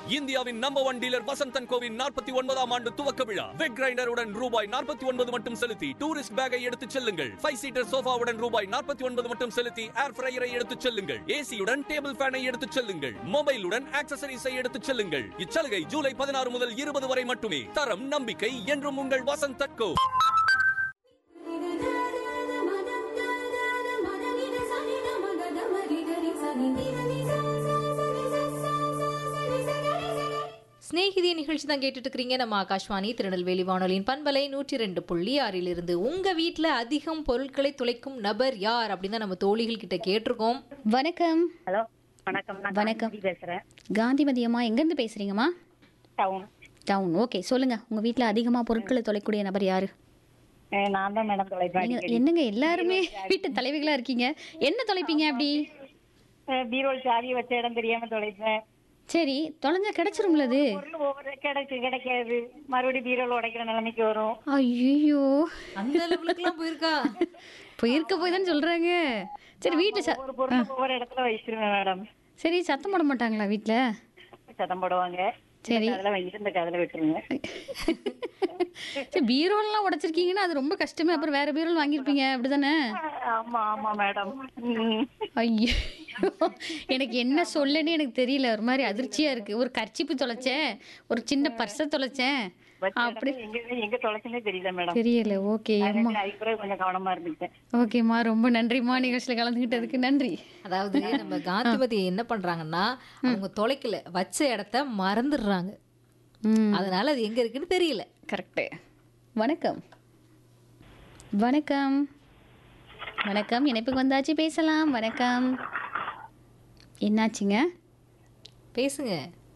இந்தியாவின் number one dealer Vasanthan கோவின் நாற்பத்தி ஒன்பதாம் ஆண்டு துவக்க விழா வெக் கிரைண்டருடன் ரூபாய் நாற்பத்தி ஒன்பது மட்டும் செலுத்தி டூரிஸ்ட் பேக்கை எடுத்துச் செல்லுங்கள் ஃபைவ் சீட்டர் சோஃபாவுடன் ரூபாய் நாற்பத்தி ஒன்பது மட்டும் செலுத்தி ஏர் ஃப்ரையரை எடுத்துச் செல்லுங்கள் ஏசியுடன் டேபிள் ஃபேனை எடுத்துச் செல்லுங்கள் மொபைலுடன் ஆக்சசரிஸை எடுத்துச் செல்லுங்கள் இச்சலுகை ஜூலை பதினாறு முதல் இருபது வரை மட்டுமே தரம் நம்பிக்கை என்றும் உங்கள் வசந்தன் கோ ஸ்நேகிதிய நிகழ்ச்சி தான் கேட்டுட்டு இருக்கிறீங்க நம்ம ஆகாஷ்வாணி திருநெல்வேலி வானொலியின் பண்பலை நூற்றி ரெண்டு புள்ளி ஆறில் இருந்து உங்க வீட்ல அதிகம் பொருட்களை துளைக்கும் நபர் யார் அப்படின்னு தான் நம்ம தோழிகள் கிட்ட கேட்டிருக்கோம் வணக்கம் ஹலோ வணக்கம் நான் வணக்கம். காந்தி பேசுறேன் காந்திமதி அம்மா எங்கேருந்து பேசுறீங்கம்மா டவுன் டவுன் ஓகே சொல்லுங்க உங்க வீட்ல அதிகமா பொருட்களை தொலைக்கூடிய நபர் யாரு அஹ் நான் தான் மேடம் தொலைப்பேன் நீங்க அடிக்கடி. என்னங்க எல்லாருமே வீட்டு தலைவிகளா இருக்கீங்க என்ன தொலைப்பீங்க அப்படி அஹ் பீரோல் சாவி வச்ச இடம் தெரியாம தொலைப்பேன் சரி தொலைஞ்சா கிடைச்சிரும்ல அது பொருள் ஒவ்வொரு கிடைச்சு கிடைக்காது மறுபடியும் பீரோல் உடைக்கிற நிலைமைக்கு வரும் ஐயோ அந்த லெவலுக்குலாம் போயிருக்கா போயிருக்க போய் தான் சொல்றாங்க சரி வீட்டுல ச- ஒவ்வொரு பொருள் ஒவ்வொரு இடத்துல வச்சிருவேன் மேடம் சரி சத்தம் போட மாட்டாங்களா வீட்ல சத்தம் போடுவாங்க சரி. அதில் வாங்கிட்டு இந்த கதில் விட்டுருங்க சரி பீரோல்லாம் உடைச்சிருக்கீங்கன்னா அது ரொம்ப கஷ்டமே அப்புறம் வேற பீரோல் வாங்கியிருப்பீங்க அப்படிதானே ஆமா ஆமா மேடம் ம். ஐயோ எனக்கு என்ன சொல்லன்னு எனக்கு தெரியல ஒரு மாதிரி அதிர்ச்சியா இருக்கு ஒரு கர்ச்சிப்பு தொலைச்சேன் ஒரு சின்ன பர்ஸை தொலைச்சேன் வச்ச அப்படி இடத்துல எங்க எங்க தொலைச்சுன்னே தெரியல மேடம் தெரியல ஓகே அம்மா அதுக்கு பிறகு கொஞ்சம் கவனமா இருந்துட்டேன் ஓகேம்மா ரொம்ப நன்றிம்மா நிகழ்ச்சியில் கலந்துக்கிட்டதுக்கு நன்றி அதாவது நம்ம காந்திமதி என்ன பண்றாங்கன்னா அவங்க தொலைக்கல வச்ச இடத்த மறந்துடுறாங்க ம் அதனால அது எங்க இருக்குன்னு தெரியல கரெக்டு வணக்கம் வணக்கம் வணக்கம் இணைப்புக்கு வந்தாச்சு பேசலாம் வணக்கம் என்னாச்சுங்க பேசுங்க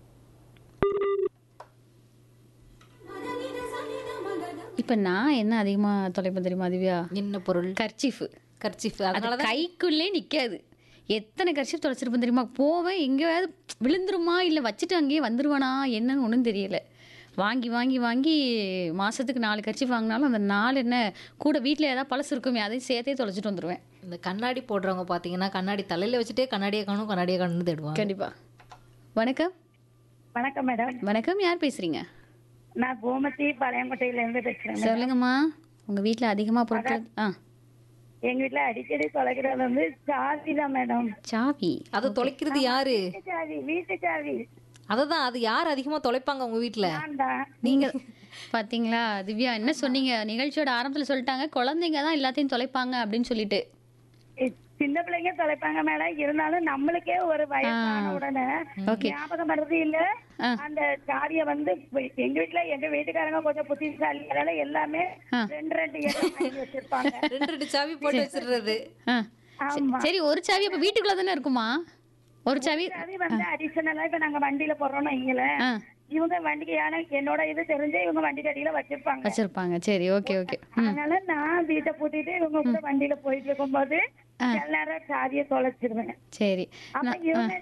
இப்போ நான் என்ன அதிகமாக தொலைப்பேன் தெரியுமா திவ்யா என்ன பொருள் கர்ச்சீஃபு கர்ச்சிஃப் அது அதனால கைக்குள்ளே நிற்காது எத்தனை கர்ச்சீஃப் தொலைச்சிருப்பேன் தெரியுமா போவேன் எங்கேயாவது விழுந்துருமா இல்லை வச்சுட்டு அங்கேயே வந்துருவானா என்னன்னு ஒன்றும் தெரியல வாங்கி வாங்கி வாங்கி மாதத்துக்கு நாலு கர்ச்சீஃப் வாங்கினாலும் அந்த நாலு என்ன கூட வீட்டில் ஏதாவது பழசு இருக்குமே அதையும் சேர்த்தே தொலைச்சிட்டு வந்துடுவேன் இந்த கண்ணாடி போடுறவங்க பாத்தீங்கன்னா கண்ணாடி தலையில வச்சுட்டே கண்ணாடியை காணும் கண்ணாடியை காணும்னு தேடுவாங்க கண்டிப்பாக வணக்கம் வணக்கம் மேடம் வணக்கம் யார் பேசுகிறீங்க நான் கோமதி பாளையங்கோட்டையில இருந்து பேசுறேன் சொல்லுங்கம்மா உங்கள் வீட்டில் அதிகமாக பொருட்கள் ஆ எங்க வீட்டுல அடிக்கடி தொலைக்கிறது வந்து சாவி தான் மேடம் சாவி அதை தொலைக்கிறது யாரு வீட்டு சாவி வீட்டு சாவி அததான் அது யார் அதிகமா தொலைப்பாங்க உங்க வீட்ல நான் தான் நீங்கள் பார்த்தீங்களா திவ்யா என்ன சொன்னீங்க நிகழ்ச்சியோட ஆரம்பத்தில் சொல்லிட்டாங்க குழந்தைங்க தான் எல்லாத்தையும் தொலைப்பாங்க அப்படின்னு சொல்லிட்டு இ- சின்ன பிள்ளைங்க தொலைப்பாங்க மேடம் இருந்தாலும் நம்மளுக்கே ஒரு வயசான உடனே Okay. ஞாபகம் வருது இல்ல ஆ. அந்த சாவிய வந்து வி- எங்க வீட்டுல எங்க வீட்டுக்காரங்க கொஞ்சம் புத்திசாலி அதனால எல்லாமே ஆ. ரெண்டு ரெண்டு இடம் வாங்கி வச்சிருப்பாங்க ரெண்டு ரெண்டு சாவி போட்டு வச்சிடுறது ஆ சரி- சரி ஒரு சாவி அப்போ வீட்டுக்குள்ளே தானே இருக்குமா ஒரு சாவி சாவி வந்து அடிஷனலா இப்ப நாங்க வண்டியில போடுறோம்னு வைங்களேன் ஆ இவங்க வண்டிக்கு ஏன்னா என்னோட இது தெரிஞ்சே இவங்க வண்டிக்கு அடியில வச்சிருப்பாங்க வச்சிருப்பாங்க சரி ஓகே ஓகே அதனால நான் வீட்டை பூட்டிட்டு இவங்க கூட வண்டியில போயிட்டு இருக்கும்போது எல்லாரும் சாவியை தொலைச்சிருவேன் சரி அப்ப இவங்க